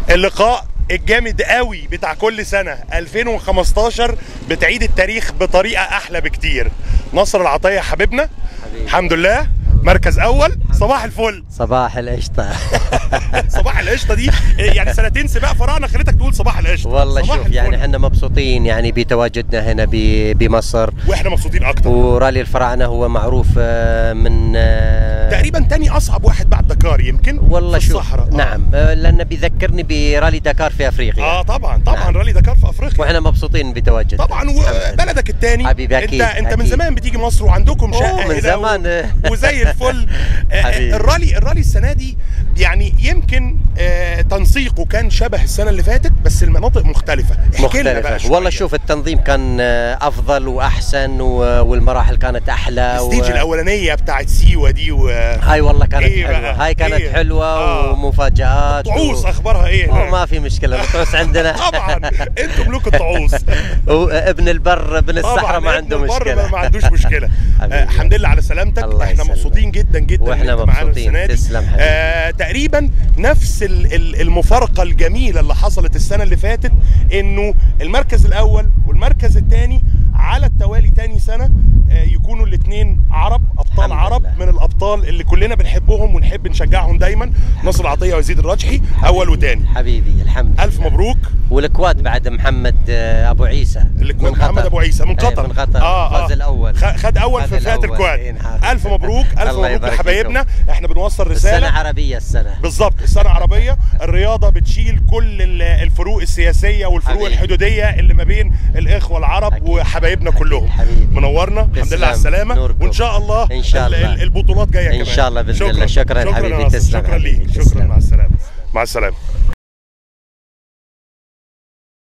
اللقاء الجامد قوي بتاع كل سنة 2015 بتعيد التاريخ بطريقة أحلى بكتير نصر العطية حبيبنا حبيبي. الحمد لله مركز أول صباح الفل صباح القشطة صباح القشطة دي يعني سنتين سباق فراعنة خليتك تقول صباح القشطة والله صباح شوف الفل. يعني احنا مبسوطين يعني بتواجدنا هنا ب- بمصر واحنا مبسوطين أكتر ورالي الفراعنة هو معروف آه، من آه، تقريبا تاني أصعب واحد بعد دكار يمكن والله في شوف الصحراء آه. نعم آه، لأنه بيذكرني برالي دكار في أفريقيا اه طبعا طبعا نعم. رالي دكار في افريقيا واحنا مبسوطين بتواجدنا طبعا الحمد لله. وبلدك التاني حبيبي انت أكيد، انت من أكيد. زمان بتيجي مصر وعندكم شقه أوه، من هنا زمان. و... وزي الفل آه، حبيبي. الرالي الرالي السنه دي يعني يمكن آه، تنسيقه كان شبه السنه اللي فاتت بس المناطق مختلفه احكي لنا بقى مختلفة شوية. والله شوف التنظيم كان آه، أفضل وأحسن و- والمراحل كانت أحلى الستيج الاولانيه بتاعت سيوه دي و... هاي والله كانت إيه حلوة بقى؟ هاي كانت إيه؟ حلوة آه. ومفاجآت طعوس و... اخبارها ايه أوه هناك؟ ما في مشكلة الطعوس عندنا طبعا انتم ملوك الطعوس وابن البر ابن الصحراء طبعا ما ابن عنده البر مشكلة ما عندوش مشكله حبيبي. آه الحمد لله على سلامتك الله احنا يسلمك. مبسوطين جدا جدا إن وإحنا أنت معانا مبسوطين. السنة دي. تسلم حبيبي. آه تقريبا نفس ال- ال- المفارقه الجميله اللي حصلت السنه اللي فاتت انه المركز الاول والمركز الثاني على التوالي تاني سنه آه يكونوا الاثنين عرب ابطال الحمد عرب لله. من الابطال اللي كلنا بنحبهم ونحب نشجعهم دايما نصر العطيه ويزيد الرجحي اول وتاني حبيبي الحمد الف لله. مبروك والكواد بعد محمد آه، ابو عيسى اللي من محمد قطر. ابو عيسى من إيه، قطر من قطر فاز الاول خ- خد اول خد في فئه الأول. الكواد إيه، نعم. الف مبروك الف الله مبروك يبارك لحبايبنا احنا بنوصل السنه رساله عربيه السنه بالظبط السنه عربيه الرياضه بتشيل كل ال- الفروق السياسيه والفروق حبيبي. الحدوديه اللي ما بين الاخوه العرب أكيد. وحبايبنا أكيد. كلهم حبيبي. منورنا الحمد لله على تسلم. السلامه نوركم. وان شاء الله إن شاء ال- الله. ال- البطولات جايه إن كمان شاء الله بإذن الله. شكراً شكرا حبيبي. يا ناصر. تسلم شكرا ليك حبيبي. شكرا تسلم. مع السلامه مع السلامه